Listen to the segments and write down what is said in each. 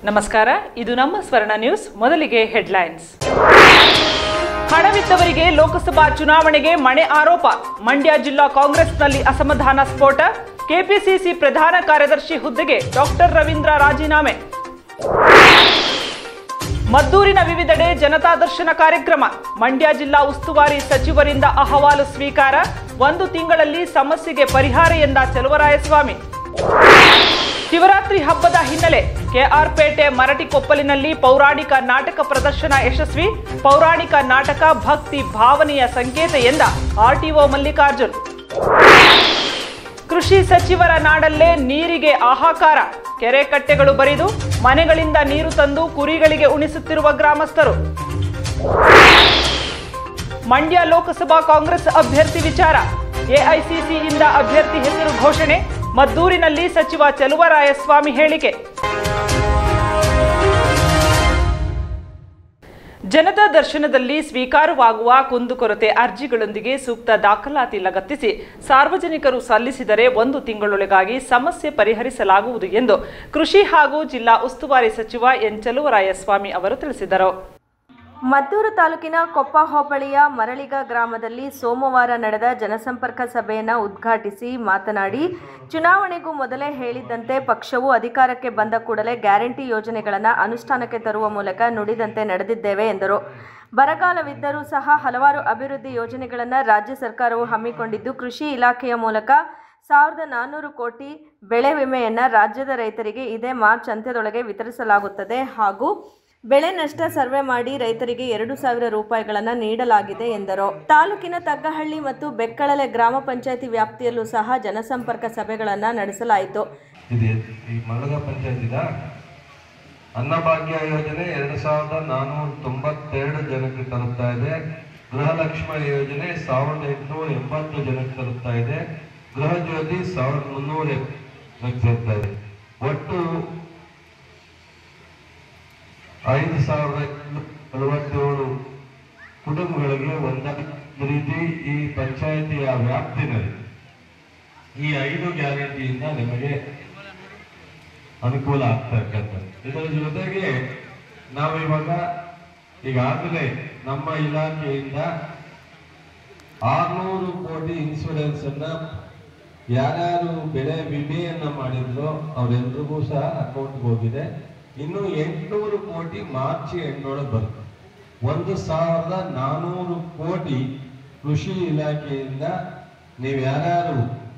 ನಮಸ್ಕಾರ ಇದು ನಮ್ಮ ಸ್ವರ್ಣ ನ್ಯೂಸ್ ಮೊದಲಿಗೆ ಹೆಡ್ಲೈನ್ಸ್ ಹಣವಿದ್ದವರಿಗೆ ಲೋಕಸಭಾ ಚುನಾವಣೆಗೆ ಮಣೆ ಆರೋಪ ಮಂಡ್ಯ ಜಿಲ್ಲಾ ಕಾಂಗ್ರೆಸ್ನಲ್ಲಿ ಅಸಮಾಧಾನ ಸ್ಫೋಟ ಕೆಪಿಸಿಸಿ ಪ್ರಧಾನ ಕಾರ್ಯದರ್ಶಿ ಹುದ್ದೆಗೆ ಡಾಕ್ಟರ್ ರವೀಂದ್ರ ರಾಜೀನಾಮೆ ಮದ್ದೂರಿನ ವಿವಿಧೆಡೆ ಜನತಾ ದರ್ಶನ ಕಾರ್ಯಕ್ರಮ ಮಂಡ್ಯ ಜಿಲ್ಲಾ ಉಸ್ತುವಾರಿ ಸಚಿವರಿಂದ ಅಹವಾಲು ಸ್ವೀಕಾರ ಒಂದು ತಿಂಗಳಲ್ಲಿ ಸಮಸ್ಯೆಗೆ ಪರಿಹಾರ ಎಂದ ಚಲುವರಾಯಸ್ವಾಮಿ ಶಿವರಾತ್ರಿ ಹಬ್ಬದ ಹಿನ್ನೆಲೆ ಕೆಆರ್ಪೇಟೆ ಮರಟಿಕೊಪ್ಪಲಿನಲ್ಲಿ ಪೌರಾಣಿಕ ನಾಟಕ ಪ್ರದರ್ಶನ ಯಶಸ್ವಿ ಪೌರಾಣಿಕ ನಾಟಕ ಭಕ್ತಿ ಭಾವನೆಯ ಸಂಕೇತ ಎಂದ ಆರ್ಟಿಒ ಮಲ್ಲಿಕಾರ್ಜುನ್ ಕೃಷಿ ಸಚಿವರ ನಾಡಲ್ಲೇ ನೀರಿಗೆ ಹಾಹಾಕಾರ ಕೆರೆ ಕಟ್ಟೆಗಳು ಬರಿದು ಮನೆಗಳಿಂದ ನೀರು ತಂದು ಕುರಿಗಳಿಗೆ ಉಣಿಸುತ್ತಿರುವ ಗ್ರಾಮಸ್ಥರು ಮಂಡ್ಯ ಲೋಕಸಭಾ ಕಾಂಗ್ರೆಸ್ ಅಭ್ಯರ್ಥಿ ವಿಚಾರ ಎಐಸಿಸಿಯಿಂದ ಅಭ್ಯರ್ಥಿ ಹೆಸರು ಘೋಷಣೆ ಮದ್ದೂರಿನಲ್ಲಿ ಸಚಿವ ಚಲುವರಾಯಸ್ವಾಮಿ ಹೇಳಿಕೆ ಜನತಾ ದರ್ಶನದಲ್ಲಿ ಸ್ವೀಕಾರವಾಗುವ ಕುಂದುಕೊರತೆ ಅರ್ಜಿಗಳೊಂದಿಗೆ ಸೂಕ್ತ ದಾಖಲಾತಿ ಲಗತ್ತಿಸಿ ಸಾರ್ವಜನಿಕರು ಸಲ್ಲಿಸಿದರೆ ಒಂದು ತಿಂಗಳೊಳಗಾಗಿ ಸಮಸ್ಯೆ ಪರಿಹರಿಸಲಾಗುವುದು ಎಂದು ಕೃಷಿ ಹಾಗೂ ಜಿಲ್ಲಾ ಉಸ್ತುವಾರಿ ಸಚಿವ ಎನ್ ಚಲುವರಾಯಸ್ವಾಮಿ ಅವರು ತಿಳಿಸಿದರು ಮದ್ದೂರು ತಾಲೂಕಿನ ಕೊಪ್ಪ ಹೋಬಳಿಯ ಮರಳಿಗ ಗ್ರಾಮದಲ್ಲಿ ಸೋಮವಾರ ನಡೆದ ಜನಸಂಪರ್ಕ ಸಭೆಯನ್ನು ಉದ್ಘಾಟಿಸಿ ಮಾತನಾಡಿ ಚುನಾವಣೆಗೂ ಮೊದಲೇ ಹೇಳಿದ್ದಂತೆ ಪಕ್ಷವು ಅಧಿಕಾರಕ್ಕೆ ಬಂದ ಕೂಡಲೇ ಗ್ಯಾರಂಟಿ ಯೋಜನೆಗಳನ್ನು ಅನುಷ್ಠಾನಕ್ಕೆ ತರುವ ಮೂಲಕ ನುಡಿದಂತೆ ನಡೆದಿದ್ದೇವೆ ಎಂದರು ಬರಗಾಲವಿದ್ದರೂ ಸಹ ಹಲವಾರು ಅಭಿವೃದ್ಧಿ ಯೋಜನೆಗಳನ್ನು ರಾಜ್ಯ ಸರ್ಕಾರವು ಹಮ್ಮಿಕೊಂಡಿದ್ದು ಕೃಷಿ ಇಲಾಖೆಯ ಮೂಲಕ ಸಾವಿರದ ನಾನ್ನೂರು ಕೋಟಿ ಬೆಳೆ ವಿಮೆಯನ್ನು ರಾಜ್ಯದ ರೈತರಿಗೆ ಇದೇ ಮಾರ್ಚ್ ಅಂತ್ಯದೊಳಗೆ ವಿತರಿಸಲಾಗುತ್ತದೆ ಹಾಗೂ ಬೆಳೆ ನಷ್ಟ ಸರ್ವೆ ಮಾಡಿ ರೈತರಿಗೆ ಎರಡು ಸಾವಿರ ರೂಪಾಯಿಗಳನ್ನು ನೀಡಲಾಗಿದೆ ಎಂದರು ತಾಲೂಕಿನ ತಗ್ಗಹಳ್ಳಿ ಮತ್ತು ಬೆಕ್ಕಳಲೆ ಗ್ರಾಮ ಪಂಚಾಯತಿ ವ್ಯಾಪ್ತಿಯಲ್ಲೂ ಸಹ ಜನಸಂಪರ್ಕ ಸಭೆಗಳನ್ನು ನಡೆಸಲಾಯಿತು ಇದೆ ಈ ಮರಳಗ ಪಂಚಾಯತಿದ ಅನ್ನಭಾಗ್ಯ ಯೋಜನೆ ಎರಡು ಸಾವಿರದ ನಾನ್ನೂರ ತೊಂಬತ್ತೆರಡು ಜನಕ್ಕೆ ತಲುಪ್ತಾ ಇದೆ ಗೃಹಲಕ್ಷ್ಮಿ ಯೋಜನೆ ಸಾವಿರದ ಎಂಟುನೂರ ಎಂಬತ್ತು ಜನಕ್ಕೆ ತಲುಪ್ತಾ ಇದೆ ಗೃಹ ಜ್ಯೋತಿ ಸಾವಿರದ ಮುನ್ನೂರ ಜನಕ್ಕೆ ತಲುಪ್ತಾ ಇದೆ ಒಟ್ಟು ಐದು ಸಾವಿರದ ನಲವತ್ತೇಳು ಕುಟುಂಬಗಳಿಗೆ ಒಂದಾದ ರೀತಿ ಈ ಪಂಚಾಯತಿಯ ವ್ಯಾಪ್ತಿನಲ್ಲಿ ಈ ಐದು ಗ್ಯಾರಂಟಿಯಿಂದ ನಿಮಗೆ ಅನುಕೂಲ ಆಗ್ತಾ ಇರ್ತಕ್ಕಂಥದ್ದು ಇದರ ಜೊತೆಗೆ ನಾವು ಇವಾಗ ಈಗಾಗಲೇ ನಮ್ಮ ಇಲಾಖೆಯಿಂದ ಆರ್ನೂರು ಕೋಟಿ ಇನ್ಸೂರೆನ್ಸ್ ಅನ್ನ ಯಾರ್ಯಾರು ಬೆಳೆ ವಿಮೆಯನ್ನ ಮಾಡಿದ್ರು ಅವರೆಲ್ರಿಗೂ ಸಹ ಅಕೌಂಟ್ಗೆ ಹೋಗಿದೆ ಇನ್ನು ಎಂಟುನೂರು ಕೋಟಿ ಮಾರ್ಚ್ ಎಂಟೊಳಗೆ ಬರುತ್ತೆ ಒಂದು ಸಾವಿರದ ನಾನೂರು ಕೋಟಿ ಕೃಷಿ ಇಲಾಖೆಯಿಂದ ನೀವು ಯಾರ್ಯಾರು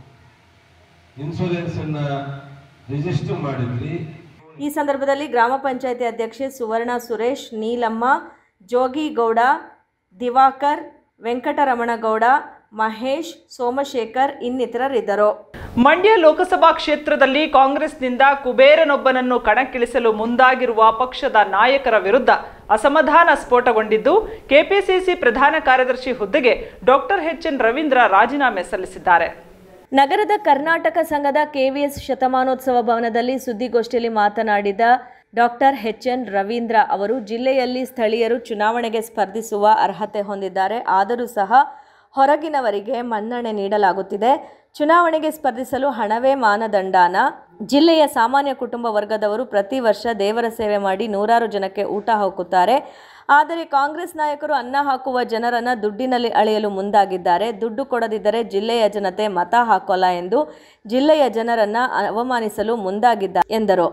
ಇನ್ಸೂರೆನ್ಸ್ ಅನ್ನ ರಿಜಿಸ್ಟರ್ ಮಾಡಿದ್ರಿ ಈ ಸಂದರ್ಭದಲ್ಲಿ ಗ್ರಾಮ ಪಂಚಾಯತಿ ಅಧ್ಯಕ್ಷೆ ಸುವರ್ಣ ಸುರೇಶ್ ನೀಲಮ್ಮ ಜೋಗಿಗೌಡ ದಿವಾಕರ್ ವೆಂಕಟರಮಣಗೌಡ ಮಹೇಶ್ ಸೋಮಶೇಖರ್ ಇನ್ನಿತರರಿದ್ದರು ಮಂಡ್ಯ ಲೋಕಸಭಾ ಕ್ಷೇತ್ರದಲ್ಲಿ ಕಾಂಗ್ರೆಸ್ನಿಂದ ಕುಬೇರನೊಬ್ಬನನ್ನು ಕಣಕ್ಕಿಳಿಸಲು ಮುಂದಾಗಿರುವ ಪಕ್ಷದ ನಾಯಕರ ವಿರುದ್ಧ ಅಸಮಾಧಾನ ಸ್ಫೋಟಗೊಂಡಿದ್ದು ಕೆಪಿಸಿಸಿ ಪ್ರಧಾನ ಕಾರ್ಯದರ್ಶಿ ಹುದ್ದೆಗೆ ಡಾಕ್ಟರ್ ಎಚ್ ಎನ್ ರವೀಂದ್ರ ರಾಜೀನಾಮೆ ಸಲ್ಲಿಸಿದ್ದಾರೆ ನಗರದ ಕರ್ನಾಟಕ ಸಂಘದ ಕೆವಿಎಸ್ ಶತಮಾನೋತ್ಸವ ಭವನದಲ್ಲಿ ಸುದ್ದಿಗೋಷ್ಠಿಯಲ್ಲಿ ಮಾತನಾಡಿದ ಡಾಕ್ಟರ್ ಎಚ್ ಎನ್ ರವೀಂದ್ರ ಅವರು ಜಿಲ್ಲೆಯಲ್ಲಿ ಸ್ಥಳೀಯರು ಚುನಾವಣೆಗೆ ಸ್ಪರ್ಧಿಸುವ ಅರ್ಹತೆ ಹೊಂದಿದ್ದಾರೆ ಆದರೂ ಸಹ ಹೊರಗಿನವರಿಗೆ ಮನ್ನಣೆ ನೀಡಲಾಗುತ್ತಿದೆ ಚುನಾವಣೆಗೆ ಸ್ಪರ್ಧಿಸಲು ಹಣವೇ ಮಾನದಂಡನ ಜಿಲ್ಲೆಯ ಸಾಮಾನ್ಯ ಕುಟುಂಬ ವರ್ಗದವರು ಪ್ರತಿ ವರ್ಷ ದೇವರ ಸೇವೆ ಮಾಡಿ ನೂರಾರು ಜನಕ್ಕೆ ಊಟ ಹಾಕುತ್ತಾರೆ ಆದರೆ ಕಾಂಗ್ರೆಸ್ ನಾಯಕರು ಅನ್ನ ಹಾಕುವ ಜನರನ್ನ ದುಡ್ಡಿನಲ್ಲಿ ಅಳೆಯಲು ಮುಂದಾಗಿದ್ದಾರೆ ದುಡ್ಡು ಕೊಡದಿದ್ದರೆ ಜಿಲ್ಲೆಯ ಜನತೆ ಮತ ಹಾಕೋಲ್ಲ ಎಂದು ಜಿಲ್ಲೆಯ ಜನರನ್ನ ಅವಮಾನಿಸಲು ಮುಂದಾಗಿದ್ದಾರೆ ಎಂದರು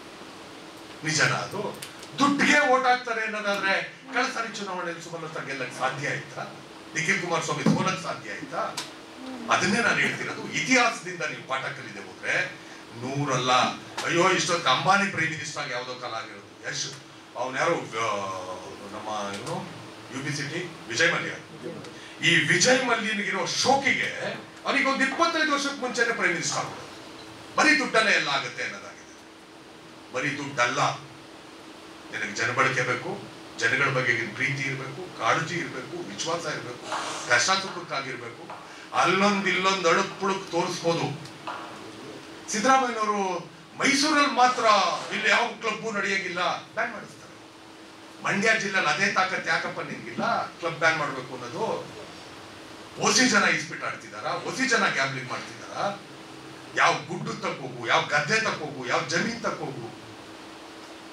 ನಿಜನ ಅದು ದುಡ್ಡಿಗೆ ಓಟ್ ಹಾಕ್ತಾರೆ ಅನ್ನೋದಾದ್ರೆ ಕಳೆದ ಸಾರಿ ಚುನಾವಣೆಯಲ್ಲಿ ಸುಮಲತಾ ಗೆಲ್ಲಕ್ಕೆ ಸಾಧ್ಯ ಆಯ್ತಾ ನಿಖಿಲ್ ಕುಮಾರಸ್ವಾಮಿ ಸೋಲಕ್ ಸಾಧ್ಯ ಆಯ್ತಾ ಅದನ್ನೇ ನಾನು ಹೇಳ್ತಿರೋದು ಇತಿಹಾಸದಿಂದ ನೀವು ಪಾಠ ಕಲಿದೆ ಹೋದ್ರೆ ನೂರಲ್ಲ ಅಯ್ಯೋ ಇಷ್ಟೊತ್ತು ಅಂಬಾನಿ ಪ್ರೈಮ್ ಮಿನಿಸ್ಟರ್ ಆಗಿ ಯಾವುದೋ ಕಾಲ ಆಗಿರೋದು ಯಶ್ ಅವನ್ ಯಾರು ಆ, ನಮ್ಮ ಏನು ಯು ಬಿ ಸಿಟಿ ವಿಜಯ್ ಮಲ್ಯ ಈ ವಿಜಯ್ ಮಲ್ಯನಿಗಿರೋ ಶೋಕಿಗೆ ಅವನಿಗೆ ಒಂದು ಇಪ್ಪತ್ತೈದು ವರ್ಷಕ್ಕೆ ಮುಂಚೆನೆ ಪ್ರೈಮ್ ಮಿನಿಸ್ಟರ್ ಆಗ್ಬೋದು ಬರೀ ದುಡ್ಡಲ್ಲೇ ಎಲ್ಲ ಆಗುತ್ತೆ ಅನ್ನೋದಾಗಿದೆ ಬರೀ ದುಡ್ಡಲ್ಲ ನಿನಗೆ ಜನಬಳಕೆ ಬೇಕು ಜನಗಳ ಬಗ್ಗೆ ನಿನ್ ಪ್ರೀತಿ ಇರಬೇಕು ಕಾಳಜಿ ಇರಬೇಕು ವಿಶ್ವಾಸ ಇರಬೇಕು ಕಷ್ಟ ಸುಖಕ್ಕಾಗಿರ್ಬೇಕು ಅಲ್ಲೊಂದ್ ಇಲ್ಲೊಂದ್ ಅಳುಕ್ ಪುಳುಕ್ ತೋರಿಸ್ಬೋದು ಸಿದ್ದರಾಮಯ್ಯನವರು ಮೈಸೂರಲ್ಲಿ ಮಾತ್ರ ಇಲ್ಲಿ ಯಾವ ಕ್ಲಬ್ಬು ನಡೆಯಂಗಿಲ್ಲ ಬ್ಯಾನ್ ಮಾಡಿಸ್ತಾರೆ ಮಂಡ್ಯ ಜಿಲ್ಲೆಲಿ ಅದೇ ತಾಕತ್ ಯಾಕಪ್ಪ ನಿನ್ಗಿಲ್ಲ ಕ್ಲಬ್ ಬ್ಯಾನ್ ಮಾಡ್ಬೇಕು ಅನ್ನೋದು ಓಸಿ ಜನ ಇಸ್ಬಿಟ್ ಆಡ್ತಿದಾರ ಓಸಿ ಜನ ಗ್ಯಾಬ್ಲಿಂಗ್ ಮಾಡ್ತಿದಾರ ಯಾವ ಗುಡ್ಡು ತಕ್ಕೋಗು ಯಾವ ಗದ್ದೆ ತಕ್ಕೋಗು ಯಾವ ಜಮೀನ್ ತಕ್ಕೋಗು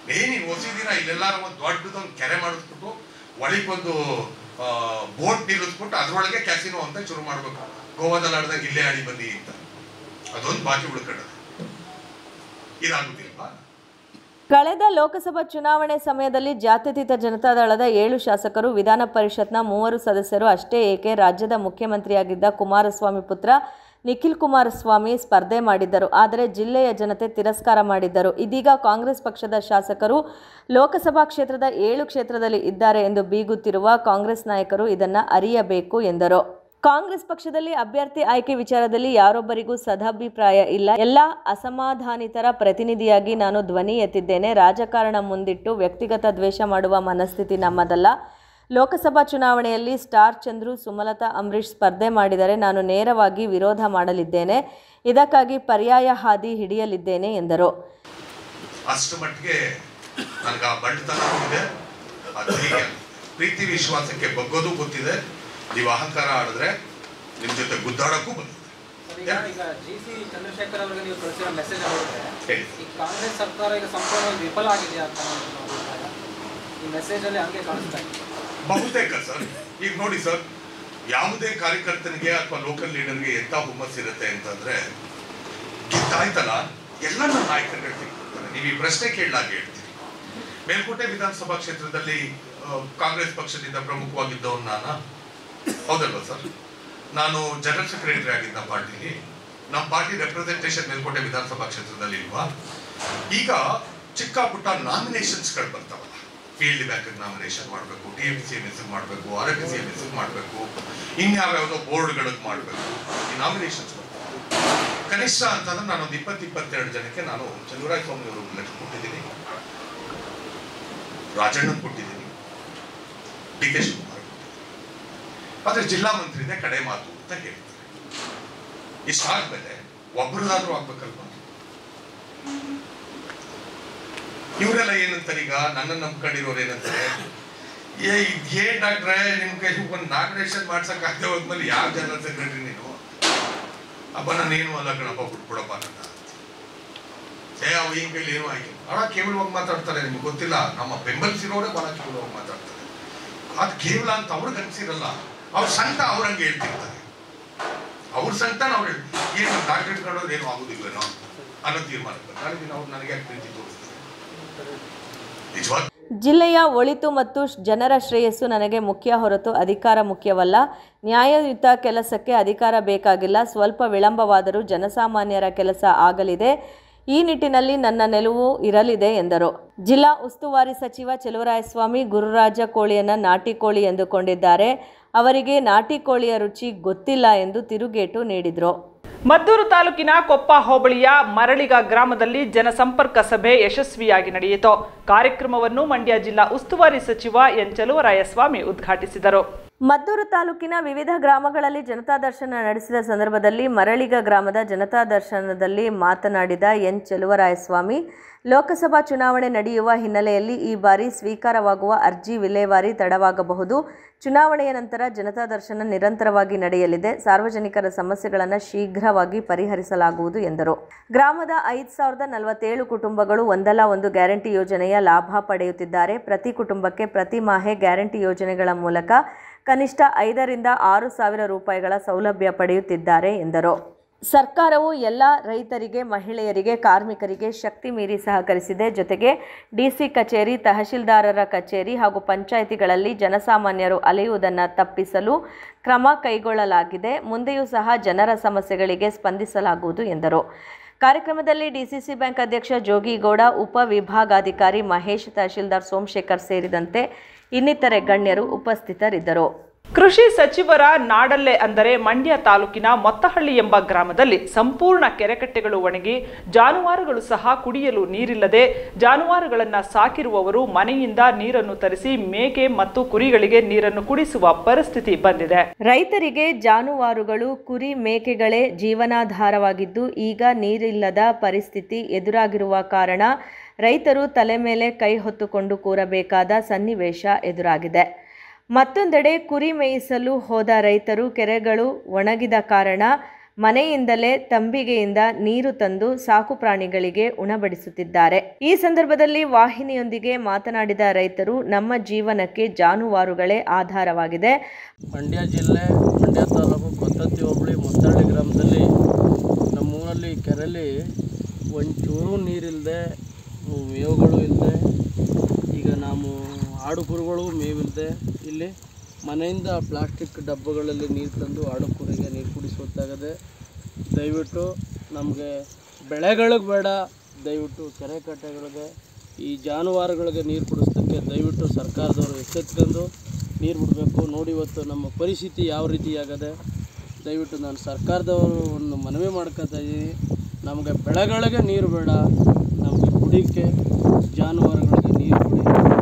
ಏ ನೀನು ಹೊಸಿದಿನ ಇಲ್ಲೆಲ್ಲಾರ ಒಂದು ದೊಡ್ಡದೊಂದು ಕೆರೆ ಮಾಡಿಸ್ಬಿಟ್ಟು ಒಳಗೊಂದು ಬೋಟ್ ನಿಲ್ಲಿಸ್ಬಿಟ್ಟು ಅದ್ರೊಳಗೆ ಕ್ಯಾಸಿನೋ ಅಂತ ಶುರು ಮಾಡ್ಬೇಕು ಗೋವಾದಲ್ಲಿ ಆಡ್ದಾಗ ಇಲ್ಲೇ ಆಡಿ ಬನ್ನಿ ಅಂತ ಅದೊಂದು ಬಾಕಿ ಉಳ್ಕೊಂಡದ ಇದಾಗುದಿಲ್ವಾ ಕಳೆದ ಲೋಕಸಭಾ ಚುನಾವಣೆ ಸಮಯದಲ್ಲಿ ಜಾತ್ಯತೀತ ಜನತಾದಳದ ಏಳು ಶಾಸಕರು ವಿಧಾನ ಪರಿಷತ್ನ ಮೂವರು ಸದಸ್ಯರು ಅಷ್ಟೇ ಏಕೆ ರಾಜ್ಯದ ಮುಖ್ಯಮಂತ್ರಿಯಾಗಿದ್ದ ಕುಮಾರಸ್ವಾಮಿ ಪುತ್ರ ನಿಖಿಲ್ ಕುಮಾರಸ್ವಾಮಿ ಸ್ಪರ್ಧೆ ಮಾಡಿದ್ದರು ಆದರೆ ಜಿಲ್ಲೆಯ ಜನತೆ ತಿರಸ್ಕಾರ ಮಾಡಿದ್ದರು ಇದೀಗ ಕಾಂಗ್ರೆಸ್ ಪಕ್ಷದ ಶಾಸಕರು ಲೋಕಸಭಾ ಕ್ಷೇತ್ರದ ಏಳು ಕ್ಷೇತ್ರದಲ್ಲಿ ಇದ್ದಾರೆ ಎಂದು ಬೀಗುತ್ತಿರುವ ಕಾಂಗ್ರೆಸ್ ನಾಯಕರು ಇದನ್ನು ಅರಿಯಬೇಕು ಎಂದರು ಕಾಂಗ್ರೆಸ್ ಪಕ್ಷದಲ್ಲಿ ಅಭ್ಯರ್ಥಿ ಆಯ್ಕೆ ವಿಚಾರದಲ್ಲಿ ಯಾರೊಬ್ಬರಿಗೂ ಸದಾಭಿಪ್ರಾಯ ಇಲ್ಲ ಎಲ್ಲ ಅಸಮಾಧಾನಿತರ ಪ್ರತಿನಿಧಿಯಾಗಿ ನಾನು ಧ್ವನಿ ಎತ್ತಿದ್ದೇನೆ ರಾಜಕಾರಣ ಮುಂದಿಟ್ಟು ವ್ಯಕ್ತಿಗತ ದ್ವೇಷ ಮಾಡುವ ಮನಸ್ಥಿತಿ ನಮ್ಮದಲ್ಲ ಲೋಕಸಭಾ ಚುನಾವಣೆಯಲ್ಲಿ ಸ್ಟಾರ್ ಚಂದ್ರು ಸುಮಲತಾ ಅಂಬರೀಷ್ ಸ್ಪರ್ಧೆ ಮಾಡಿದರೆ ನಾನು ನೇರವಾಗಿ ವಿರೋಧ ಮಾಡಲಿದ್ದೇನೆ ಇದಕ್ಕಾಗಿ ಪರ್ಯಾಯ ಹಾದಿ ಹಿಡಿಯಲಿದ್ದೇನೆ ಎಂದರು ಅಷ್ಟು ಮಟ್ಟಿಗೆ ನನಗೆ ಆ ಬಂಡತನ ಇದೆ ಅದು ಹೀಗೆ ಪ್ರೀತಿ ವಿಶ್ವಾಸಕ್ಕೆ ಬಗ್ಗೋದು ಗೊತ್ತಿದೆ ನೀವು ಅಹಂಕಾರ ಆಡಿದ್ರೆ ನಿಮ್ ಜೊತೆ ಗುದ್ದಾಡಕ್ಕೂ ಬಂದಿದೆ ಈಗ ಈಗ ಜಿ ಸಿ ಚಂದ್ರಶೇಖರ್ ಅವರಿಗೆ ನೀವು ಕಳಿಸಿರೋ ಮೆಸೇಜ್ ನೋಡಿದ್ರೆ ಹೇಳಿ. ಈ ಕಾಂಗ್ರೆಸ್ ಸರ್ಕಾರ ಈಗ ಸಂಪೂರ್ಣವಾಗಿ ವಿಫಲ ಆಗಿದೆ ಅಂತ ಅನ್ನೋದು ಅಭಿಪ್ರಾಯ. ಈ ಮೆಸೇಜ್ ಅಲ್ಲಿ ಹಂಗೆ ಕಾಣಿಸ್ತಾ ಇದೆ ಬಹುತೇಕ ಸರ್ ಈಗ ನೋಡಿ ಸರ್ ಯಾವುದೇ ಕಾರ್ಯಕರ್ತನಿಗೆ ಅಥವಾ ಲೋಕಲ್ ಲೀಡರ್ಗೆ ಎಂತ ಹುಮ್ಮಸ್ಸಿರುತ್ತೆ ಅಂತಂದ್ರೆ ಗೆದ್ದಾಯ್ತಲ್ಲ ಎಲ್ಲ ನನ್ನ ನಾಯಕರುಗಳು ತಿಳ್ಕೊಳ್ತಾರೆ ನೀವು ಈ ಪ್ರಶ್ನೆ ಕೇಳಿದಾಗ ಹೇಳ್ತೀರಿ ಮೇಲ್ಕೋಟೆ ವಿಧಾನಸಭಾ ಕ್ಷೇತ್ರದಲ್ಲಿ ಆ, ಕಾಂಗ್ರೆಸ್ ಪಕ್ಷದಿಂದ ಪ್ರಮುಖವಾಗಿದ್ದವನು ನಾನು ಹೌದಲ್ವಾ ಸರ್ ನಾನು ಜನರಲ್ ಸೆಕ್ರೆಟರಿ ಆಗಿದ್ದ ಪಾರ್ಟಿಲಿ ನಮ್ಮ ಪಾರ್ಟಿ ರೆಪ್ರೆಸೆಂಟೇಷನ್ ಮೇಲ್ಕೋಟೆ ವಿಧಾನಸಭಾ ಕ್ಷೇತ್ರದಲ್ಲಿ ಇಲ್ವಾ ಈಗ ಚಿಕ್ಕ ಪುಟ್ಟ ನಾಮಿನೇಷನ್ಸ್ಗಳು ಬರ್ತಾವಲ್ಲ ಫೀಲ್ಡ್ ಬ್ಯಾಂಕ್ ನಾಮಿನೇಷನ್ ಮಾಡಬೇಕು T M C M S ಮಾಡಬೇಕು R F C M S ಮಾಡಬೇಕು ಇನ್ಯಾವ್ಯಾವುದೋ ಬೋರ್ಡ್ಗಳಿಗೆ ಮಾಡಬೇಕು ಈ ನಾಮಿನೇಷನ್ಸ್ ಕನಿಷ್ಠ ಅಂತಂದ್ರೆ ನಾನು ಒಂದು ಇಪ್ಪತ್ತು ಇಪ್ಪತ್ತೆರಡು ಜನಕ್ಕೆ ನಾನು ಚಂದ್ರರಾಯ ಸ್ವಾಮಿ ಅವರು ಲೆಟರ್ ಕೊಟ್ಟಿದ್ದೀನಿ ರಾಜಣ್ಣನ್ ಕೊಟ್ಟಿದ್ದೀನಿ ಡಿ ಕೆ ಶಿವಕುಮಾರ್ ಕೊಟ್ಟಿದ್ದೀನಿ ಆದ್ರೆ ಜಿಲ್ಲಾ ಮಂತ್ರಿನೇ ಕಡೆ ಮಾತು ಅಂತ ಹೇಳ್ತಾರೆ ಇಷ್ಟಾದ್ಮೇಲೆ ಒಬ್ಬರದಾದ್ರೂ ಆಗ್ಬೇಕಲ್ವಾ ಇವರೆಲ್ಲ ಏನಂತಾರೆ ಈಗ ನನ್ನ ನಂಬ್ಕೊಂಡಿರೋರು ಏನಂತಾರೆ ಏ ಇದ್ ಏನ್ ಡಾಕ್ಟ್ರೆ ನಿಮ್ ಕೈ ಒಂದು ನಾಮಿನೇಷನ್ ಮಾಡ್ಸಕ್ ಆಗದೆ ಹೋದ್ಮೇಲೆ ಯಾವ ಜನರಲ್ ಸೆಕ್ರೆಟರಿ ನೀನು ಅಪ್ಪ ನಾನು ಏನು ಅಲ್ಲ ಕಣಪ್ಪ ಬಿಟ್ಬಿಡಪ್ಪ ನನ್ನ ಏ ಅವ ಈ ಕೈಲಿ ಏನು ಆಯ್ತು ಬಹಳ ಕೇವಲವಾಗಿ ಮಾತಾಡ್ತಾರೆ ನಿಮ್ಗೆ ಗೊತ್ತಿಲ್ಲ ನಮ್ಮ ಬೆಂಬಲಿಸಿರೋರೇ ಬಹಳ ಕೇವಲವಾಗಿ ಮಾತಾಡ್ತಾರೆ ಅದು ಕೇವಲ ಅಂತ ಅವ್ರಿಗೆ ಅನ್ಸಿರಲ್ಲ ಅವ್ರ ಸಂತ ಅವ್ರಂಗೆ ಹೇಳ್ತಿರ್ತಾರೆ ಅವ್ರ ಸಂತಾನ ಅವ್ರು ಹೇಳಿ ಏನು ಡಾಕ್ಟರ್ ಇಟ್ಕೊಳ್ಳೋದು ಏನು ಆಗುದಿಲ್ವೇನೋ ಅನ್ನೋ ತೀರ್ಮಾನಕ್ಕೆ ನಾಳೆ ದಿನ ಅವ್ರು ನನಗೆ ಯಾಕೆ ಪ್ರೀತಿ ತೋರಿಸ್ತಾರೆ ನಿಜವಾದ ಜಿಲ್ಲೆಯ ಒಳಿತು ಮತ್ತು ಶ್- ಜನರ ಶ್ರೇಯಸ್ಸು ನನಗೆ ಮುಖ್ಯ ಹೊರತು ಅಧಿಕಾರ ಮುಖ್ಯವಲ್ಲ ನ್ಯಾಯಯುತ ಕೆಲಸಕ್ಕೆ ಅಧಿಕಾರ ಬೇಕಾಗಿಲ್ಲ ಸ್ವಲ್ಪ ವಿಳಂಬವಾದರೂ ಜನಸಾಮಾನ್ಯರ ಕೆಲಸ ಆಗಲಿದೆ ಈ ನಿಟ್ಟಿನಲ್ಲಿ ನನ್ನ ನಿಲುವು ಇರಲಿದೆ ಎಂದರು ಜಿಲ್ಲಾ ಉಸ್ತುವಾರಿ ಸಚಿವ ಚೆಲುವರಾಯಸ್ವಾಮಿ ಗುರುರಾಜ ಕೋಳಿಯನ್ನು ನಾಟಿ ಕೋಳಿ ಎಂದುಕೊಂಡಿದ್ದಾರೆ ಅವರಿಗೆ ನಾಟಿ ಕೋಳಿಯ ರುಚಿ ಗೊತ್ತಿಲ್ಲ ಎಂದು ತಿರುಗೇಟು ನೀಡಿದರು ಮದ್ದೂರು ತಾಲೂಕಿನ ಕೊಪ್ಪ ಹೋಬಳಿಯ ಮರಳಿಗ ಗ್ರಾಮದಲ್ಲಿ ಜನಸಂಪರ್ಕ ಸಭೆ ಯಶಸ್ವಿಯಾಗಿ ನಡೆಯಿತು ಕಾರ್ಯಕ್ರಮವನ್ನು ಮಂಡ್ಯ ಜಿಲ್ಲಾ ಉಸ್ತುವಾರಿ ಸಚಿವ ಎನ್ ಚಲುವರಾಯಸ್ವಾಮಿ ಉದ್ಘಾಟಿಸಿದರು ಮದ್ದೂರು ತಾಲೂಕಿನ ವಿವಿಧ ಗ್ರಾಮಗಳಲ್ಲಿ ಜನತಾ ದರ್ಶನ ನಡೆಸಿದ ಸಂದರ್ಭದಲ್ಲಿ ಮರಳಿಗ ಗ್ರಾಮದ ಜನತಾ ದರ್ಶನದಲ್ಲಿ ಮಾತನಾಡಿದ ಎನ್ ಚೆಲುವರಾಯಸ್ವಾಮಿ ಲೋಕಸಭಾ ಚುನಾವಣೆ ನಡೆಯುವ ಹಿನ್ನೆಲೆಯಲ್ಲಿ ಈ ಬಾರಿ ಸ್ವೀಕಾರವಾಗುವ ಅರ್ಜಿ ವಿಲೇವಾರಿ ತಡವಾಗಬಹುದು ಚುನಾವಣೆಯ ನಂತರ ಜನತಾ ದರ್ಶನ ನಿರಂತರವಾಗಿ ನಡೆಯಲಿದೆ ಸಾರ್ವಜನಿಕರ ಸಮಸ್ಯೆಗಳನ್ನು ಶೀಘ್ರವಾಗಿ ಪರಿಹರಿಸಲಾಗುವುದು ಎಂದರು ಗ್ರಾಮದ ಐದು ಸಾವಿರದ ನಲವತ್ತೇಳು ಕುಟುಂಬಗಳು ಒಂದಲ್ಲ ಒಂದು ಗ್ಯಾರಂಟಿ ಯೋಜನೆಯ ಲಾಭ ಪಡೆಯುತ್ತಿದ್ದಾರೆ ಪ್ರತಿ ಕುಟುಂಬಕ್ಕೆ ಪ್ರತಿ ಮಾಹೆ ಗ್ಯಾರಂಟಿ ಯೋಜನೆಗಳ ಮೂಲಕ ಕನಿಷ್ಠ ಐದರಿಂದ ಆರು ಸಾವಿರ ರೂಪಾಯಿಗಳ ಸೌಲಭ್ಯ ಪಡೆಯುತ್ತಿದ್ದಾರೆ ಎಂದರು ಸರ್ಕಾರವು ಎಲ್ಲ ರೈತರಿಗೆ ಮಹಿಳೆಯರಿಗೆ ಕಾರ್ಮಿಕರಿಗೆ ಶಕ್ತಿ ಮೀರಿ ಸಹಕರಿಸಿದೆ ಜೊತೆಗೆ ಡಿಸಿ ಕಚೇರಿ ತಹಶೀಲ್ದಾರರ ಕಚೇರಿ ಹಾಗೂ ಪಂಚಾಯಿತಿಗಳಲ್ಲಿ ಜನಸಾಮಾನ್ಯರು ಅಲೆಯುವುದನ್ನು ತಪ್ಪಿಸಲು ಕ್ರಮ ಕೈಗೊಳ್ಳಲಾಗಿದೆ ಮುಂದೆಯೂ ಸಹ ಜನರ ಸಮಸ್ಯೆಗಳಿಗೆ ಸ್ಪಂದಿಸಲಾಗುವುದು ಎಂದರು ಕಾರ್ಯಕ್ರಮದಲ್ಲಿ ಡಿಸಿಸಿ ಬ್ಯಾಂಕ್ ಅಧ್ಯಕ್ಷ ಜೋಗಿಗೌಡ ಉಪ ವಿಭಾಗಾಧಿಕಾರಿ ಮಹೇಶ್ ತಹಶೀಲ್ದಾರ್ ಸೋಮಶೇಖರ್ ಸೇರಿದಂತೆ ಇನ್ನಿತರೆ ಗಣ್ಯರು ಉಪಸ್ಥಿತರಿದ್ದರು ಕೃಷಿ ಸಚಿವರ ನಾಡಲ್ಲೇ ಅಂದರೆ ಮಂಡ್ಯ ತಾಲೂಕಿನ ಮೊತ್ತಹಳ್ಳಿ ಎಂಬ ಗ್ರಾಮದಲ್ಲಿ ಸಂಪೂರ್ಣ ಕೆರೆಕಟ್ಟೆಗಳು ಒಣಗಿ ಜಾನುವಾರುಗಳು ಸಹ ಕುಡಿಯಲು ನೀರಿಲ್ಲದೆ ಜಾನುವಾರುಗಳನ್ನು ಸಾಕಿರುವವರು ಮನೆಯಿಂದ ನೀರನ್ನು ತರಿಸಿ ಮೇಕೆ ಮತ್ತು ಕುರಿಗಳಿಗೆ ನೀರನ್ನು ಕುಡಿಸುವ ಪರಿಸ್ಥಿತಿ ಬಂದಿದೆ ರೈತರಿಗೆ ಜಾನುವಾರುಗಳು ಕುರಿ ಮೇಕೆಗಳೇ ಜೀವನಾಧಾರವಾಗಿದ್ದು ಈಗ ನೀರಿಲ್ಲದ ಪರಿಸ್ಥಿತಿ ಎದುರಾಗಿರುವ ಕಾರಣ ರೈತರು ತಲೆ ಮೇಲೆ ಕೈ ಹೊತ್ತುಕೊಂಡು ಕೂರಬೇಕಾದ ಸನ್ನಿವೇಶ ಎದುರಾಗಿದೆ ಮತ್ತೊಂದೆಡೆ ಕುರಿ ಮೇಯಿಸಲು ಹೋದ ರೈತರು ಕೆರೆಗಳು ಒಣಗಿದ ಕಾರಣ ಮನೆಯಿಂದಲೇ ತಂಬಿಗೆಯಿಂದ ನೀರು ತಂದು ಸಾಕು ಪ್ರಾಣಿಗಳಿಗೆ ಉಣಬಡಿಸುತ್ತಿದ್ದಾರೆ ಈ ಸಂದರ್ಭದಲ್ಲಿ ವಾಹಿನಿಯೊಂದಿಗೆ ಮಾತನಾಡಿದ ರೈತರು ನಮ್ಮ ಜೀವನಕ್ಕೆ ಜಾನುವಾರುಗಳೇ ಆಧಾರವಾಗಿದೆ ಮಂಡ್ಯ ಜಿಲ್ಲೆ ಮಂಡ್ಯ ತಾಲೂಕು ಕೊತ್ತತ್ತಿ ಹೋಬಳಿ ಮುತ್ತಳ್ಳಿ ಗ್ರಾಮದಲ್ಲಿ ನಮ್ಮೂರಲ್ಲಿ ಕೆರೆಯಲ್ಲಿ ಒಂಚೂರು ನೀರಿಲ್ಲದೆ ಮೇವುಗಳು ಇಲ್ಲದೆ ಈಗ ನಾವು ಆಡು ಕುರುಗಳು ಮೇವಿಲ್ಲದೆ ಇಲ್ಲಿ ಮನೆಯಿಂದ ಪ್ಲಾಸ್ಟಿಕ್ ಡಬ್ಬಗಳಲ್ಲಿ ನೀರು ತಂದು ಆಡು ಕುರಿಗೆ ನೀರು ಕುಡಿಸುವಂತಾಗದೆ ದಯವಿಟ್ಟು ನಮಗೆ ಬೆಳೆಗಳಿಗೆ ಬೇಡ ದಯವಿಟ್ಟು ಕೆರೆ ಕಟ್ಟೆಗಳಿಗೆ ಈ ಜಾನುವಾರುಗಳಿಗೆ ನೀರು ಕುಡಿಸೋದಕ್ಕೆ ದಯವಿಟ್ಟು ಸರ್ಕಾರದವರು ಎಚ್ಚೆತ್ಕೊಂಡು ನೀರು ಬಿಡಬೇಕು ನೋಡಿ ಇವತ್ತು ನಮ್ಮ ಪರಿಸ್ಥಿತಿ ಯಾವ ರೀತಿ ಆಗದೆ ದಯವಿಟ್ಟು ನಾನು ಸರ್ಕಾರದವರು ಒಂದು ಮನವಿ ಮಾಡ್ಕೊತಾ ಇದ್ದೀನಿ ನಮಗೆ ಬೆಳೆಗಳಿಗೆ ನೀರು ಬೇಡ ನಮಗೆ ಕುಡಿಯೋಕ್ಕೆ ಜಾನುವಾರುಗಳಿಗೆ ನೀರು ಕುಡಿ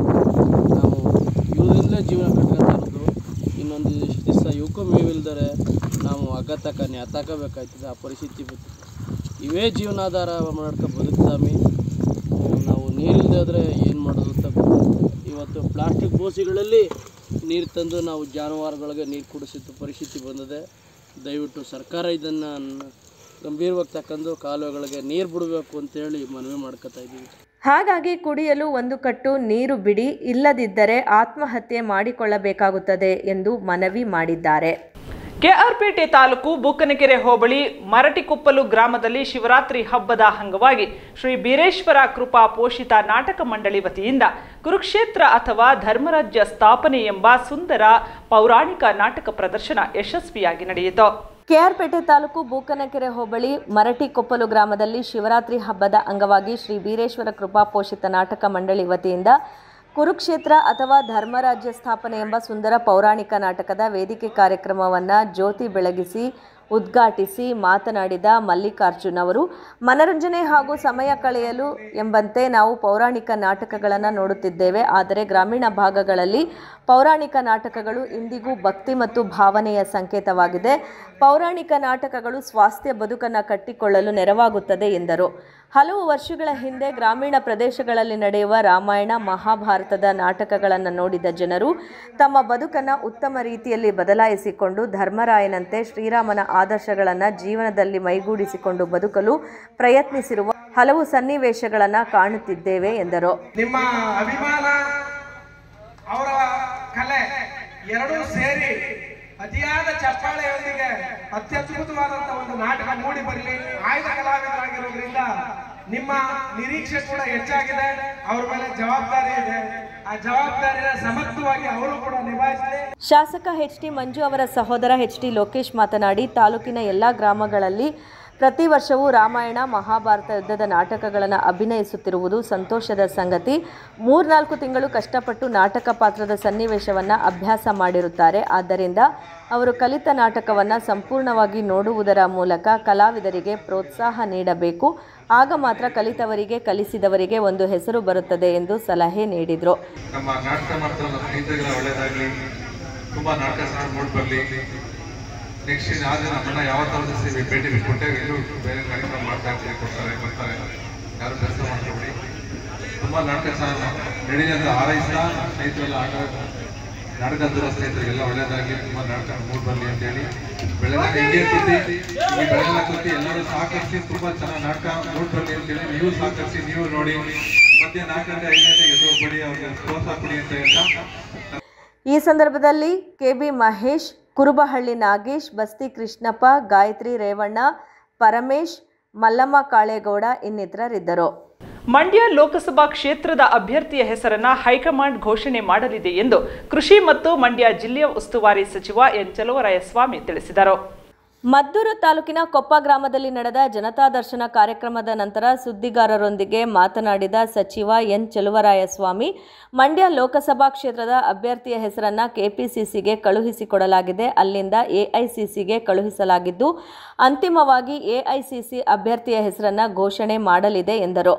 ನಾವು ಇವರಿಂದಲೇ ಜೀವನ ಕಟ್ಕೊತಾ ಇರೋದು ಇನ್ನೊಂದು ಇಷ್ಟು ದಿವಸ ಇವಕ್ಕೂ ಮೇವಿಲ್ದರೆ ನಾವು ಹಗ್ಗ ತಕ ನ್ಯಾತಾಕಬೇಕಾಯ್ತದೆ ಆ ಪರಿಸ್ಥಿತಿ ಬಂತು ಇವೇ ಜೀವನಾಧಾರ ಮಾಡ್ಕೊ ಬದುಕ್ತಾಮಿ ನಾವು ನೀರಿಲ್ಲದೆ ಹೋದರೆ ಏನು ಮಾಡೋದು ಅಂತ ಗೊತ್ತಾಗ್ತದೆ ಇವತ್ತು ಪ್ಲಾಸ್ಟಿಕ್ ಬೋಸಿಗಳಲ್ಲಿ ನೀರು ತಂದು ನಾವು ಜಾನುವಾರುಗಳಿಗೆ ನೀರು ಕುಡಿಸಿದ ಪರಿಸ್ಥಿತಿ ಬಂದಿದೆ ದಯವಿಟ್ಟು ಸರ್ಕಾರ ಇದನ್ನು ಗಂಭೀರವಾಗಿ ತಕ್ಕಂಡು ಕಾಲುವೆಗಳಿಗೆ ನೀರು ಬಿಡಬೇಕು ಅಂತೇಳಿ ಮನವಿ ಮಾಡ್ಕೊತಾ ಇದ್ದೀವಿ ಹಾಗಾಗಿ ಕುಡಿಯಲು ಒಂದು ಕಟ್ಟು ನೀರು ಬಿಡಿ ಇಲ್ಲದಿದ್ದರೆ ಆತ್ಮಹತ್ಯೆ ಮಾಡಿಕೊಳ್ಳಬೇಕಾಗುತ್ತದೆ ಎಂದು ಮನವಿ ಮಾಡಿದ್ದಾರೆ ಕೆಆರ್ಪೇಟೆ ತಾಲೂಕು ಬೂಕನಕೆರೆ ಹೋಬಳಿ ಮರಟಿಕೊಪ್ಪಲು ಗ್ರಾಮದಲ್ಲಿ ಶಿವರಾತ್ರಿ ಹಬ್ಬದ ಅಂಗವಾಗಿ ಶ್ರೀ ಬೀರೇಶ್ವರ ಕೃಪಾ ಪೋಷಿತ ನಾಟಕ ಮಂಡಳಿ ವತಿಯಿಂದ ಕುರುಕ್ಷೇತ್ರ ಅಥವಾ ಧರ್ಮರಾಜ್ಯ ಸ್ಥಾಪನೆ ಎಂಬ ಸುಂದರ ಪೌರಾಣಿಕ ನಾಟಕ ಪ್ರದರ್ಶನ ಯಶಸ್ವಿಯಾಗಿ ನಡೆಯಿತು ಕೆಆರ್ಪೇಟೆ ತಾಲೂಕು ಬೂಕನಕೆರೆ ಹೋಬಳಿ ಮರಟಿಕೊಪ್ಪಲು ಗ್ರಾಮದಲ್ಲಿ ಶಿವರಾತ್ರಿ ಹಬ್ಬದ ಅಂಗವಾಗಿ ಶ್ರೀ ಬೀರೇಶ್ವರ ಕೃಪಾ ಪೋಷಿತ ನಾಟಕ ಮಂಡಳಿ ವತಿಯಿಂದ ಕುರುಕ್ಷೇತ್ರ ಅಥವಾ ಧರ್ಮರಾಜ್ಯ ಸ್ಥಾಪನೆ ಎಂಬ ಸುಂದರ ಪೌರಾಣಿಕ ನಾಟಕದ ವೇದಿಕೆ ಕಾರ್ಯಕ್ರಮವನ್ನು ಜ್ಯೋತಿ ಬೆಳಗಿಸಿ ಉದ್ಘಾಟಿಸಿ ಮಾತನಾಡಿದ ಮಲ್ಲಿಕಾರ್ಜುನ್ ಅವರು ಮನರಂಜನೆ ಹಾಗೂ ಸಮಯ ಕಳೆಯಲು ಎಂಬಂತೆ ನಾವು ಪೌರಾಣಿಕ ನಾಟಕಗಳನ್ನು ನೋಡುತ್ತಿದ್ದೇವೆ ಆದರೆ ಗ್ರಾಮೀಣ ಭಾಗಗಳಲ್ಲಿ ಪೌರಾಣಿಕ ನಾಟಕಗಳು ಇಂದಿಗೂ ಭಕ್ತಿ ಮತ್ತು ಭಾವನೆಯ ಸಂಕೇತವಾಗಿದೆ ಪೌರಾಣಿಕ ನಾಟಕಗಳು ಸ್ವಾಸ್ಥ್ಯ ಬದುಕನ್ನು ಕಟ್ಟಿಕೊಳ್ಳಲು ನೆರವಾಗುತ್ತದೆ ಎಂದರು ಹಲವು ವರ್ಷಗಳ ಹಿಂದೆ ಗ್ರಾಮೀಣ ಪ್ರದೇಶಗಳಲ್ಲಿ ನಡೆಯುವ ರಾಮಾಯಣ ಮಹಾಭಾರತದ ನಾಟಕಗಳನ್ನು ನೋಡಿದ ಜನರು ತಮ್ಮ ಬದುಕನ್ನು ಉತ್ತಮ ರೀತಿಯಲ್ಲಿ ಬದಲಾಯಿಸಿಕೊಂಡು ಧರ್ಮರಾಯನಂತೆ ಶ್ರೀರಾಮನ ಆದರ್ಶಗಳನ್ನು ಜೀವನದಲ್ಲಿ ಮೈಗೂಡಿಸಿಕೊಂಡು ಬದುಕಲು ಪ್ರಯತ್ನಿಸಿರುವ ಹಲವು ಸನ್ನಿವೇಶಗಳನ್ನು ಕಾಣುತ್ತಿದ್ದೇವೆ ಎಂದರು ನಿಮ್ಮ ಅಭಿಮಾನ ಅವರ ಕಲೆ ಎರಡೂ ಸೇರಿ ಅತಿಯಾದ ಚಪ್ಪಾಳೆಯೊಂದಿಗೆ ಅತ್ಯದ್ಭುತವಾದಂತ ಒಂದು ನಾಟಕ ಮೂಡಿ ಬರಲಿ ಆಯ್ದ ಕಲಾವಿದರಾಗಿರೋದ್ರಿಂದ ನಿಮ್ಮ ನಿರೀಕ್ಷೆ ಕೂಡ ಹೆಚ್ಚಾಗಿದೆ ಅವ್ರ ಮೇಲೆ ಜವಾಬ್ದಾರಿ ಇದೆ ಆ ಜವಾಬ್ದಾರಿನ ಸಮರ್ಥವಾಗಿ ಅವರು ಕೂಡ ನಿಭಾಯಿಸಲಿ ಶಾಸಕ ಎಚ್ ಟಿ ಮಂಜು ಅವರ ಸಹೋದರ ಎಚ್ ಟಿ ಲೋಕೇಶ್ ಮಾತನಾಡಿ ತಾಲೂಕಿನ ಎಲ್ಲ ಗ್ರಾಮಗಳಲ್ಲಿ ಪ್ರತಿ ವರ್ಷವೂ ರಾಮಾಯಣ ಮಹಾಭಾರತ ಯುದ್ಧದ ನಾಟಕಗಳನ್ನು ಅಭಿನಯಿಸುತ್ತಿರುವುದು ಸಂತೋಷದ ಸಂಗತಿ ಮೂರ್ನಾಲ್ಕು ತಿಂಗಳು ಕಷ್ಟಪಟ್ಟು ನಾಟಕ ಪಾತ್ರದ ಸನ್ನಿವೇಶವನ್ನು ಅಭ್ಯಾಸ ಮಾಡಿರುತ್ತಾರೆ ಆದ್ದರಿಂದ ಅವರು ಕಲಿತ ನಾಟಕವನ್ನು ಸಂಪೂರ್ಣವಾಗಿ ನೋಡುವುದರ ಮೂಲಕ ಕಲಾವಿದರಿಗೆ ಪ್ರೋತ್ಸಾಹ ನೀಡಬೇಕು ಆಗ ಮಾತ್ರ ಕಲಿತವರಿಗೆ ಕಲಿಸಿದವರಿಗೆ ಒಂದು ಹೆಸರು ಬರುತ್ತದೆ ಎಂದು ಸಲಹೆ ನೀಡಿದರು ನಮ್ಮ ನಾಟಕ ಮಾಡ್ತಾ ನಮ್ಮ ಸ್ನೇಹಿತರಿಗೆಲ್ಲ ಒಳ್ಳೇದಾಗ್ಲಿ ತುಂಬಾ ನಾಟಕ ಸಹ ನೋಡಿ ಬರ್ಲಿ ನೆಕ್ಸ್ಟ್ ಇನ್ನು ಆದ್ರೆ ನಮ್ಮನ್ನ ಯಾವತ್ತಾದ್ರೂ ಸೇರಿ ಭೇಟಿ ಕೊಟ್ಟೆ ಎಲ್ಲರೂ ಬೇರೆ ಕಾರ್ಯಕ್ರಮ ಮಾಡ್ತಾ ಇರ್ತೀವಿ ಕೊಡ್ತಾರೆ ಬರ್ತಾರೆ ಯಾರು ಕೆಲಸ ಮಾಡ್ಕೊಬಿಡಿ ತುಂಬಾ ನಾಟಕ ಸಹ ನಡೀಲಿ ಅಂತ ಹಾರೈಸ್ತಾ ಸ್ನೇಹಿತರೆಲ್ಲ ಆಟ ನಾಟಕ ದೂರ ಸ್ನೇಹಿತರಿಗೆಲ್ಲ ಒಳ್ಳೇದಾಗ್ಲಿ ತುಂಬಾ ನಾಟಕ ಮೂಡ್ ಬರ್ಲಿ ಅಂತ ಹೇಳಿ ಬೆಳೆದ ಹಿಂಗೆ ಕೂತಿ ಈ ಬೆಳೆಲ್ಲ ಕೂತಿ ಎಲ್ಲರೂ ಸಹಕರಿಸಿ ತುಂಬಾ ಚೆನ್ನಾಗಿ ನಾಟಕ ಮೂಡ್ ಬರ್ಲಿ ಅಂತ ಹೇಳಿ ನೀವು ಸಹಕರಿಸಿ ನೀವು ನೋಡಿ ಮತ್ತೆ ನಾಲ್ಕು ಗಂಟೆ ಐದು ಗಂಟೆ ಎದ್ದು ಹೋಗ್ಬೇಡಿ ಅವ್ರಿಗೆ ಪ್ರೋತ್ಸಾಹ ಕೊಡಿ ಅಂತ ಹೇಳ್ತಾ ಈ ಸಂದರ್ಭದಲ್ಲಿ ಕೆಬಿ ಮಹೇಶ್ ಕುರುಬಹಳ್ಳಿ ನಾಗೇಶ್ ಬಸ್ತಿ ಕೃಷ್ಣಪ್ಪ ಗಾಯತ್ರಿ ರೇವಣ್ಣ ಪರಮೇಶ್ ಮಲ್ಲಮ್ಮ ಕಾಳೇಗೌಡ ಇನ್ನಿತರರಿದ್ದರು ಮಂಡ್ಯ ಲೋಕಸಭಾ ಕ್ಷೇತ್ರದ ಅಭ್ಯರ್ಥಿಯ ಹೆಸರನ್ನ ಹೈಕಮಾಂಡ್ ಘೋಷಣೆ ಮಾಡಲಿದೆ ಎಂದು ಕೃಷಿ ಮತ್ತು ಮಂಡ್ಯ ಜಿಲ್ಲೆಯ ಉಸ್ತುವಾರಿ ಸಚಿವ ಎನ್ ಚಲುವರಾಯಸ್ವಾಮಿ ತಿಳಿಸಿದರು ಮದ್ದೂರು ತಾಲೂಕಿನ ಕೊಪ್ಪ ಗ್ರಾಮದಲ್ಲಿ ನಡೆದ ಜನತಾ ದರ್ಶನ ಕಾರ್ಯಕ್ರಮದ ನಂತರ ಸುದ್ದಿಗಾರರೊಂದಿಗೆ ಮಾತನಾಡಿದ ಸಚಿವ ಎನ್ ಚೆಲುವರಾಯಸ್ವಾಮಿ ಮಂಡ್ಯ ಲೋಕಸಭಾ ಕ್ಷೇತ್ರದ ಅಭ್ಯರ್ಥಿಯ ಹೆಸರನ್ನು ಕೆಪಿಸಿಸಿಗೆ ಕಳುಹಿಸಿಕೊಡಲಾಗಿದೆ ಅಲ್ಲಿಂದ ಎಐಸಿಸಿಗೆ ಕಳುಹಿಸಲಾಗಿದ್ದು ಅಂತಿಮವಾಗಿ ಎಐಸಿಸಿ ಅಭ್ಯರ್ಥಿಯ ಹೆಸರನ್ನು ಘೋಷಣೆ ಮಾಡಲಿದೆ ಎಂದರು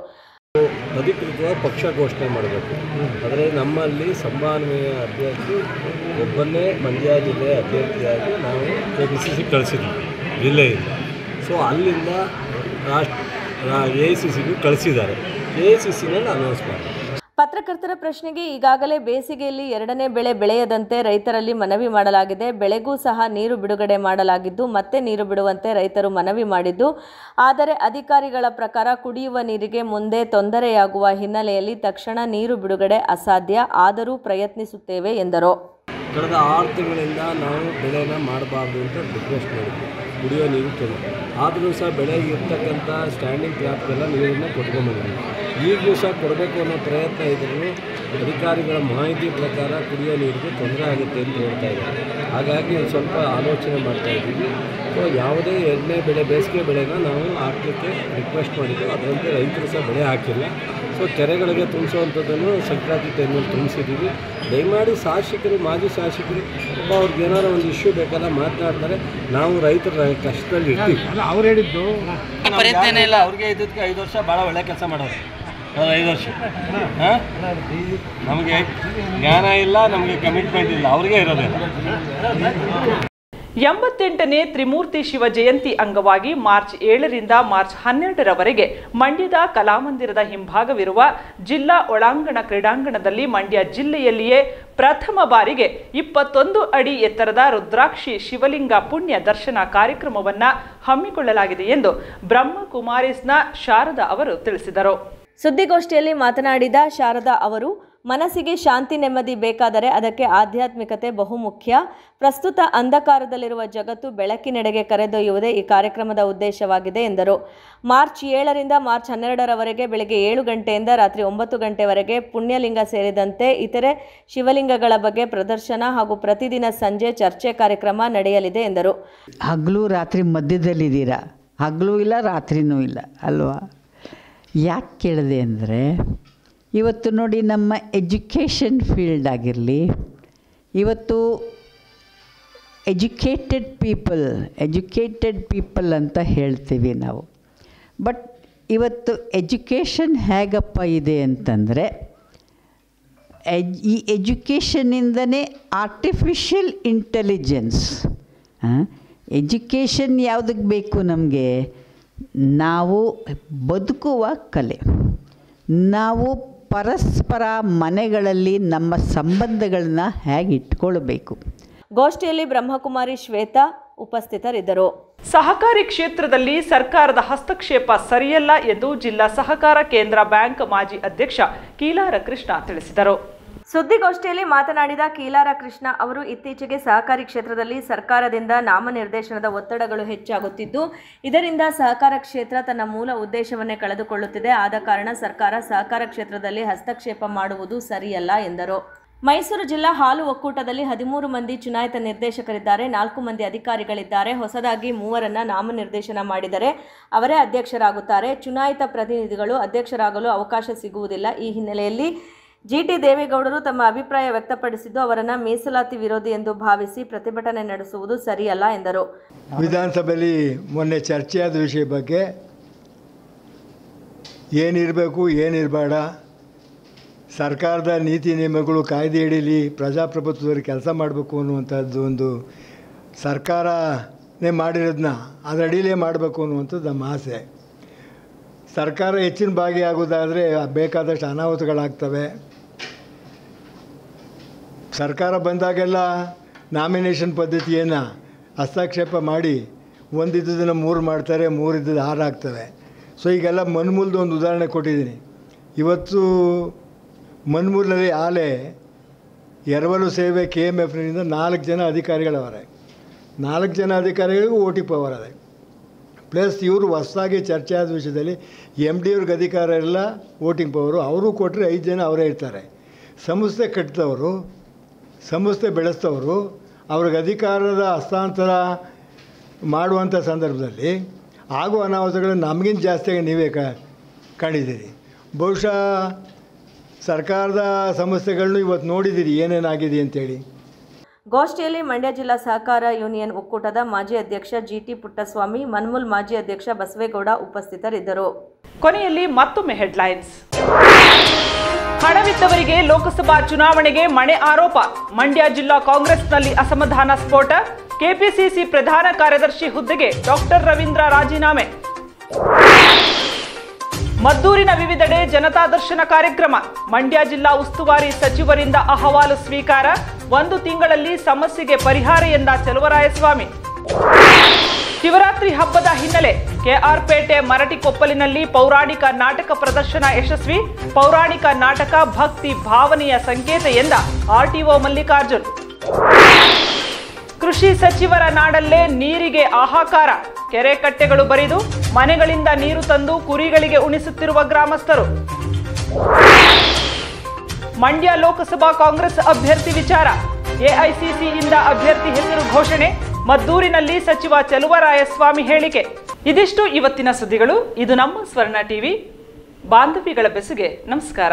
ಅಧಿಕೃತವಾಗಿ ಪಕ್ಷ ಘೋಷಣೆ ಮಾಡಬೇಕು ಆದರೆ ನಮ್ಮಲ್ಲಿ ಸಂಭಾವನೆಯ ಅಭ್ಯರ್ಥಿ ಒಬ್ಬನ್ನೇ ಮಂಡ್ಯ ಜಿಲ್ಲೆಯ ಅಭ್ಯರ್ಥಿಯಾಗಿ ನಾವು ಕೆ ಪಿ ಸಿ ಸಿ ಕಳಿಸಿದ್ವಿ ಜಿಲ್ಲೆಯಿಂದ ಸೊ ಅಲ್ಲಿಂದ ರಾಷ್ಟ್ರ ಎ ಐ ಸಿ ಸಿಗೂ ಕಳಿಸಿದ್ದಾರೆ ಎ ಐ ಸಿ ಸಿನಲ್ಲಿ ಅನೌನ್ಸ್ ಮಾಡಿ ಪತ್ರಕರ್ತರ ಪ್ರಶ್ನೆಗೆ ಈಗಾಗಲೇ ಬೇಸಿಗೆಯಲ್ಲಿ ಎರಡನೇ ಬೆಳೆ ಬೆಳೆಯದಂತೆ ರೈತರಲ್ಲಿ ಮನವಿ ಮಾಡಲಾಗಿದೆ ಬೆಳೆಗೂ ಸಹ ನೀರು ಬಿಡುಗಡೆ ಮಾಡಲಾಗಿದ್ದು ಮತ್ತೆ ನೀರು ಬಿಡುವಂತೆ ರೈತರು ಮನವಿ ಮಾಡಿದ್ದು ಆದರೆ ಅಧಿಕಾರಿಗಳ ಪ್ರಕಾರ ಕುಡಿಯುವ ನೀರಿಗೆ ಮುಂದೆ ತೊಂದರೆಯಾಗುವ ಹಿನ್ನೆಲೆಯಲ್ಲಿ ತಕ್ಷಣ ನೀರು ಬಿಡುಗಡೆ ಅಸಾಧ್ಯ ಆದರೂ ಪ್ರಯತ್ನಿಸುತ್ತೇವೆ ಎಂದರು ಕಳೆದ ಆರು ತಿಂಗಳಿಂದ ನಾವು ಬೆಳೆನ ಮಾಡಬಾರ್ದು ಅಂತ ರಿಕ್ವೆಸ್ಟ್ ಮಾಡಿದ್ವಿ ಕುಡಿಯೋ ನೀರು ತೊಂದರೆ ಆದರೂ ಸಹ ಬೆಳೆಗೆ ಇರ್ತಕ್ಕಂಥ ಸ್ಟ್ಯಾಂಡಿಂಗ್ ಟ್ಯಾಪ್ಗೆಲ್ಲ ನೀರನ್ನು ಕೊಟ್ಕೊಂಡ್ಬಂದಿದ್ವಿ ಈಗಲೂ ಸಹ ಕೊಡಬೇಕು ಅನ್ನೋ ಪ್ರಯತ್ನ ಇದ್ರೂ ಅಧಿಕಾರಿಗಳ ಮಾಹಿತಿ ಪ್ರಕಾರ ಕುಡಿಯೋ ನೀರಿಗೆ ತೊಂದರೆ ಆಗುತ್ತೆ ಅಂತ ಹೇಳ್ತಾ ಇದ್ದಾರೆ ಹಾಗಾಗಿ ಒಂದು ಸ್ವಲ್ಪ ಆಲೋಚನೆ ಮಾಡ್ತಾ ಇದ್ದೀವಿ ಸೊ ಯಾವುದೇ ಎರಡನೇ ಬೆಳೆ ಬೇಸಿಗೆ ಬೆಳೆನ ನಾವು ಹಾಕಲಿಕ್ಕೆ ರಿಕ್ವೆಸ್ಟ್ ಮಾಡಿದ್ದು ಅದರಂತೆ ರೈತರು ಸಹ ಬೆಳೆ ಹಾಕಿಲ್ಲ ಸೊ ಕೆರೆಗಳಿಗೆ ತುಂಬಿಸುವಂಥದ್ದನ್ನು ಸಂಕ್ರಾಂತಿ ಟೈಮಲ್ಲಿ ತುಂಬಿಸಿದ್ದೀವಿ ದಯಮಾಡಿ ಶಾಸಕರು ಮಾಜಿ ಶಾಸಕರು ಒಬ್ಬ ಅವ್ರಿಗೆ ಏನಾರು ಒಂದು ಇಶ್ಯೂ ಬೇಕಲ್ಲ ಮಾತನಾಡ್ತಾರೆ ನಾವು ರೈತರ ಕಷ್ಟದಲ್ಲಿ ಇರ್ತೀವಿ ಅಲ್ಲ ಅವ್ರು ಹೇಳಿದ್ದು ಪ್ರಯತ್ನ ಇಲ್ಲ ಅವ್ರಿಗೆ ಇದ್ದಕ್ಕೆ ಐದು ವರ್ಷ ಭಾಳ ಒಳ್ಳೆ ಕೆಲಸ ಮಾಡೋರು ಅದು ಐದು ವರ್ಷ ಹಾಂ ನಮಗೆ ಜ್ಞಾನ ಇಲ್ಲ ನಮಗೆ ಕಮಿಟ್ಮೆಂಟ್ ಇಲ್ಲ ಅವ್ರಿಗೆ ಇರೋದಿಲ್ಲ ಎಂಬತ್ತೆಂಟನೇ ತ್ರಿಮೂರ್ತಿ ಶಿವ ಜಯಂತಿ ಅಂಗವಾಗಿ ಮಾರ್ಚ್ ಏಳರಿಂದ ಮಾರ್ಚ್ ಹನ್ನೆರಡರವರೆಗೆ ಮಂಡ್ಯದ ಕಲಾಮಂದಿರದ ಹಿಂಭಾಗವಿರುವ ಜಿಲ್ಲಾ ಒಳಾಂಗಣ ಕ್ರೀಡಾಂಗಣದಲ್ಲಿ ಮಂಡ್ಯ ಜಿಲ್ಲೆಯಲ್ಲಿಯೇ ಪ್ರಥಮ ಬಾರಿಗೆ ಇಪ್ಪತ್ತೊಂದು ಅಡಿ ಎತ್ತರದ ರುದ್ರಾಕ್ಷಿ ಶಿವಲಿಂಗ ಪುಣ್ಯ ದರ್ಶನ ಕಾರ್ಯಕ್ರಮವನ್ನ ಹಮ್ಮಿಕೊಳ್ಳಲಾಗಿದೆ ಎಂದು ಬ್ರಹ್ಮಕುಮಾರೀಸ್ನ ಶಾರದಾ ಅವರು ತಿಳಿಸಿದರು ಸುದ್ದಿಗೋಷ್ಠಿಯಲ್ಲಿ ಮಾತನಾಡಿದ ಶಾರದಾ ಅವರು ಮನಸ್ಸಿಗೆ ಶಾಂತಿ ನೆಮ್ಮದಿ ಬೇಕಾದರೆ ಅದಕ್ಕೆ ಆಧ್ಯಾತ್ಮಿಕತೆ ಬಹುಮುಖ್ಯ ಪ್ರಸ್ತುತ ಅಂಧಕಾರದಲ್ಲಿರುವ ಜಗತ್ತು ಬೆಳಕಿನೆಡೆಗೆ ಕರೆದೊಯ್ಯುವುದೇ ಈ ಕಾರ್ಯಕ್ರಮದ ಉದ್ದೇಶವಾಗಿದೆ ಎಂದರು ಮಾರ್ಚ್ ಏಳರಿಂದ ಮಾರ್ಚ್ ಹನ್ನೆರಡರವರೆಗೆ ಬೆಳಗ್ಗೆ ಏಳು ಗಂಟೆಯಿಂದ ರಾತ್ರಿ ಒಂಬತ್ತು ಗಂಟೆವರೆಗೆ ಪುಣ್ಯಲಿಂಗ ಸೇರಿದಂತೆ ಇತರೆ ಶಿವಲಿಂಗಗಳ ಬಗ್ಗೆ ಪ್ರದರ್ಶನ ಹಾಗೂ ಪ್ರತಿದಿನ ಸಂಜೆ ಚರ್ಚೆ ಕಾರ್ಯಕ್ರಮ ನಡೆಯಲಿದೆ ಎಂದರು ಹಗಲು ರಾತ್ರಿ ಮಧ್ಯದಲ್ಲಿದ್ದೀರಾ ಹಗಲು ಇಲ್ಲ ರಾತ್ರಿನೂ ಇಲ್ಲ ಅಲ್ವಾ ಯಾಕೆ ಕೇಳಿದೆ ಅಂದರೆ ಇವತ್ತು ನೋಡಿ ನಮ್ಮ ಎಜುಕೇಷನ್ ಫೀಲ್ಡ್ ಆಗಿರಲಿ ಇವತ್ತು ಎಜುಕೇಟೆಡ್ ಪೀಪಲ್ ಎಜುಕೇಟೆಡ್ ಪೀಪಲ್ ಅಂತ ಹೇಳ್ತೀವಿ ನಾವು ಬಟ್ ಇವತ್ತು ಎಜುಕೇಷನ್ ಹೇಗಪ್ಪ ಇದೆ ಅಂತಂದರೆ ಎಜ್ ಈ ಎಜುಕೇಷನ್ನಿಂದನೇ ಆರ್ಟಿಫಿಷಿಯಲ್ ಇಂಟೆಲಿಜೆನ್ಸ್ ಎಜುಕೇಷನ್ ಯಾವುದಕ್ಕೆ ಬೇಕು ನಮಗೆ ನಾವು ಬದುಕುವ ಕಲೆ ನಾವು ಪರಸ್ಪರ ಮನೆಗಳಲ್ಲಿ ನಮ್ಮ ಸಂಬಂಧಗಳನ್ನ ಹೇಗೆ ಇಟ್ಕೊಳ್ಬೇಕು ಗೋಷ್ಠಿಯಲ್ಲಿ ಬ್ರಹ್ಮಕುಮಾರಿ ಶ್ವೇತಾ ಉಪಸ್ಥಿತರಿದ್ದರು ಸಹಕಾರಿ ಕ್ಷೇತ್ರದಲ್ಲಿ ಸರ್ಕಾರದ ಹಸ್ತಕ್ಷೇಪ ಸರಿಯಲ್ಲ ಎಂದು ಜಿಲ್ಲಾ ಸಹಕಾರ ಕೇಂದ್ರ ಬ್ಯಾಂಕ್ ಮಾಜಿ ಅಧ್ಯಕ್ಷ ಕೀಲಾರ ಕೃಷ್ಣ ತಿಳಿಸಿದರು ಸುದ್ದಿಗೋಷ್ಠಿಯಲ್ಲಿ ಮಾತನಾಡಿದ ಕೀಲಾರ ಕೃಷ್ಣ ಅವರು ಇತ್ತೀಚೆಗೆ ಸಹಕಾರಿ ಕ್ಷೇತ್ರದಲ್ಲಿ ಸರ್ಕಾರದಿಂದ ನಾಮನಿರ್ದೇಶನದ ಒತ್ತಡಗಳು ಹೆಚ್ಚಾಗುತ್ತಿದ್ದು ಇದರಿಂದ ಸಹಕಾರ ಕ್ಷೇತ್ರ ತನ್ನ ಮೂಲ ಉದ್ದೇಶವನ್ನೇ ಕಳೆದುಕೊಳ್ಳುತ್ತಿದೆ ಆದ ಕಾರಣ ಸರ್ಕಾರ ಸಹಕಾರ ಕ್ಷೇತ್ರದಲ್ಲಿ ಹಸ್ತಕ್ಷೇಪ ಮಾಡುವುದು ಸರಿಯಲ್ಲ ಎಂದರು ಮೈಸೂರು ಜಿಲ್ಲಾ ಹಾಲು ಒಕ್ಕೂಟದಲ್ಲಿ ಹದಿಮೂರು ಮಂದಿ ಚುನಾಯಿತ ನಿರ್ದೇಶಕರಿದ್ದಾರೆ ನಾಲ್ಕು ಮಂದಿ ಅಧಿಕಾರಿಗಳಿದ್ದಾರೆ ಹೊಸದಾಗಿ ಮೂವರನ್ನ ನಾಮನಿರ್ದೇಶನ ಮಾಡಿದರೆ ಅವರೇ ಅಧ್ಯಕ್ಷರಾಗುತ್ತಾರೆ ಚುನಾಯಿತ ಪ್ರತಿನಿಧಿಗಳು ಅಧ್ಯಕ್ಷರಾಗಲು ಅವಕಾಶ ಸಿಗುವುದಿಲ್ಲ ಈ ಹಿನ್ನೆಲೆಯಲ್ಲಿ ಜಿಟಿ ದೇವೇಗೌಡರು ತಮ್ಮ ಅಭಿಪ್ರಾಯ ವ್ಯಕ್ತಪಡಿಸಿದ್ದು ಅವರನ್ನು ಮೀಸಲಾತಿ ವಿರೋಧಿ ಎಂದು ಭಾವಿಸಿ ಪ್ರತಿಭಟನೆ ನಡೆಸುವುದು ಸರಿಯಲ್ಲ ಎಂದರು ವಿಧಾನಸಭೆಯಲ್ಲಿ ಮೊನ್ನೆ ಚರ್ಚೆಯಾದ ವಿಷಯ ಬಗ್ಗೆ ಏನಿರಬೇಕು ಏನಿರಬೇಡ ಸರ್ಕಾರದ ನೀತಿ ನಿಯಮಗಳು ಕಾಯ್ದೆ ಹಿಡೀಲಿ ಪ್ರಜಾಪ್ರಭುತ್ವದಲ್ಲಿ ಕೆಲಸ ಮಾಡಬೇಕು ಅನ್ನುವಂಥದ್ದು ಒಂದು ಸರ್ಕಾರನೇ ಮಾಡಿರೋದನ್ನ ಅದರ ಅಡಿಲೇ ಮಾಡಬೇಕು ಅನ್ನುವಂಥದ್ದು ನಮ್ಮ ಆಸೆ ಸರ್ಕಾರ ಹೆಚ್ಚಿನ ಭಾಗಿಯಾಗೋದಾದರೆ ಬೇಕಾದಷ್ಟು ಅನಾಹುತಗಳಾಗ್ತವೆ ಸರ್ಕಾರ ಬಂದಾಗೆಲ್ಲ ನಾಮಿನೇಷನ್ ಪದ್ಧತಿಯನ್ನು ಹಸ್ತಕ್ಷೇಪ ಮಾಡಿ ಒಂದಿದ್ದದನ್ನು ಮೂರು ಮಾಡ್ತಾರೆ ಮೂರಿದ್ದದ್ದು ಆರು ಆಗ್ತವೆ ಸೊ ಈಗೆಲ್ಲ ಮನ್ಮೂಲ್ದು ಒಂದು ಉದಾಹರಣೆ ಕೊಟ್ಟಿದ್ದೀನಿ ಇವತ್ತು ಮನ್ಮೂಲಲ್ಲಿ ಆಲೆ ಎರವಲು ಸೇವೆ ಕೆ ಎಮ್ ಎಫ್ನಿಂದ ನಾಲ್ಕು ಜನ ಅಧಿಕಾರಿಗಳವರೆ ನಾಲ್ಕು ಜನ ಅಧಿಕಾರಿಗಳಿಗೂ ಓ ಟಿ ಪವರ್ ಅದೆ ಪ್ಲಸ್ ಇವರು ಹೊಸದಾಗಿ ಚರ್ಚೆ ಆದ ವಿಷಯದಲ್ಲಿ ಎಮ್ ಡಿ ಅವ್ರಿಗೆ ಅಧಿಕಾರ ಎಲ್ಲ ವೋಟಿಂಗ್ ಪವರು ಅವರು ಕೊಟ್ಟರೆ ಐದು ಜನ ಅವರೇ ಇರ್ತಾರೆ ಸಂಸ್ಥೆ ಕಟ್ಟಿದವರು ಸಂಸ್ಥೆ ಬೆಳೆಸ್ತವರು ಅವ್ರಿಗೆ ಅಧಿಕಾರದ ಹಸ್ತಾಂತರ ಮಾಡುವಂಥ ಸಂದರ್ಭದಲ್ಲಿ ಆಗುವ ಅನಾಹುತಗಳನ್ನು ನಮಗಿಂತ ಜಾಸ್ತಿಯಾಗಿ ನೀವೇ ಕ ಕಾಣಿದ್ದೀರಿ ಬಹುಶಃ ಸರ್ಕಾರದ ಸಮಸ್ಯೆಗಳನ್ನು ಇವತ್ತು ನೋಡಿದ್ದೀರಿ ಏನೇನಾಗಿದೆ ಅಂತೇಳಿ ಗೋಷ್ಠಿಯಲ್ಲಿ ಮಂಡ್ಯ ಜಿಲ್ಲಾ ಸಹಕಾರ ಯೂನಿಯನ್ ಒಕ್ಕೂಟದ ಮಾಜಿ ಅಧ್ಯಕ್ಷ ಜಿಟಿ ಪುಟ್ಟಸ್ವಾಮಿ ಮನ್ಮೂಲ್ ಮಾಜಿ ಅಧ್ಯಕ್ಷ ಬಸವೇಗೌಡ ಉಪಸ್ಥಿತರಿದ್ದರು ಕೊನೆಯಲ್ಲಿ ಮತ್ತೊಮ್ಮೆ ಹೆಡ್ಲೈನ್ಸ್ ಹಣವಿದ್ದವರಿಗೆ ಲೋಕಸಭಾ ಚುನಾವಣೆಗೆ ಮಣೆ ಆರೋಪ ಮಂಡ್ಯ ಜಿಲ್ಲಾ ಕಾಂಗ್ರೆಸ್ನಲ್ಲಿ ಅಸಮಾಧಾನ ಸ್ಫೋಟ ಕೆಪಿಸಿಸಿ ಪ್ರಧಾನ ಕಾರ್ಯದರ್ಶಿ ಹುದ್ದೆಗೆ ಡಾಕ್ಟರ್ ರವೀಂದ್ರ ರಾಜೀನಾಮೆ ಮದ್ದೂರಿನ ವಿವಿಧೆಡೆ ಜನತಾ ದರ್ಶನ ಕಾರ್ಯಕ್ರಮ ಮಂಡ್ಯ ಜಿಲ್ಲಾ ಉಸ್ತುವಾರಿ ಸಚಿವರಿಂದ ಅಹವಾಲು ಸ್ವೀಕಾರ ಒಂದು ತಿಂಗಳಲ್ಲಿ ಸಮಸ್ಯೆಗೆ ಪರಿಹಾರ ಎಂದ ಚಲುವರಾಯಸ್ವಾಮಿ ಶಿವರಾತ್ರಿ ಹಬ್ಬದ ಹಿನ್ನೆಲೆ ಕೆಆರ್ಪೇಟೆ ಮರಟಿಕೊಪ್ಪಲಿನಲ್ಲಿ ಪೌರಾಣಿಕ ನಾಟಕ ಪ್ರದರ್ಶನ ಯಶಸ್ವಿ ಪೌರಾಣಿಕ ನಾಟಕ ಭಕ್ತಿ ಭಾವನೆಯ ಸಂಕೇತ ಎಂದ ಆರ್ಟಿಒ ಮಲ್ಲಿಕಾರ್ಜುನ್ ಕೃಷಿ ಸಚಿವರ ನಾಡಲ್ಲೇ ನೀರಿಗೆ ಹಾಹಾಕಾರ ಕೆರೆ ಕಟ್ಟೆಗಳು ಬರಿದು ಮನೆಗಳಿಂದ ನೀರು ತಂದು ಕುರಿಗಳಿಗೆ ಉಣಿಸುತ್ತಿರುವ ಗ್ರಾಮಸ್ಥರು ಮಂಡ್ಯ ಲೋಕಸಭಾ ಕಾಂಗ್ರೆಸ್ ಅಭ್ಯರ್ಥಿ ವಿಚಾರ ಎಐಸಿಸಿಯಿಂದ ಅಭ್ಯರ್ಥಿ ಹೆಸರು ಘೋಷಣೆ ಮದ್ದೂರಿನಲ್ಲಿ ಸಚಿವ ಚಲುವರಾಯಸ್ವಾಮಿ ಹೇಳಿಕೆ ಇದಿಷ್ಟು ಇವತ್ತಿನ ಸುದ್ದಿಗಳು ಇದು ನಮ್ಮ ಸ್ವರ್ಣ ಟಿವಿ ಬಾಂಧವ್ಯಗಳ ಬೆಸುಗೆ ನಮಸ್ಕಾರ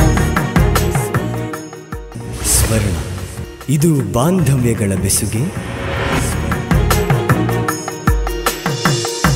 ಸ್ವರ್ಣ ಇದು ಬಾಂಧವ್ಯಗಳ ಬೆಸುಗೆ